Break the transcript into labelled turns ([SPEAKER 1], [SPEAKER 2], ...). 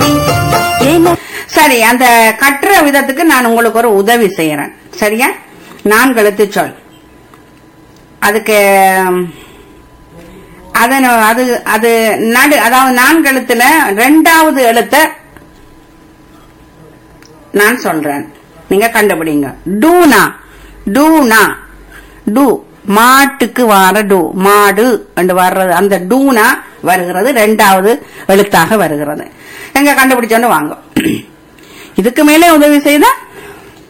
[SPEAKER 1] சரி அந்த கட்டுற விதத்துக்கு நான் உங்களுக்கு ஒரு உதவி செய்யறேன் சரியா நான் கழுத்து சொல் அதுக்கு ம், அதன அது அது நடு அதாவது நான் கழுத்துல ரெண்டாவது எழுத்த நான் சொல்றேன் நீங்க கண்டுபிடிங்க டூனா டூனா டூ மாட்டுக்கு வர டூ மாடு என்று வர்றது அந்த டூனா வருகிறது ரெண்டாவது எழுத்தாக வருகிறது எங்க கண்டுபிடிச்சோன்னு வாங்க இதுக்கு மேலே உதவி செய்தா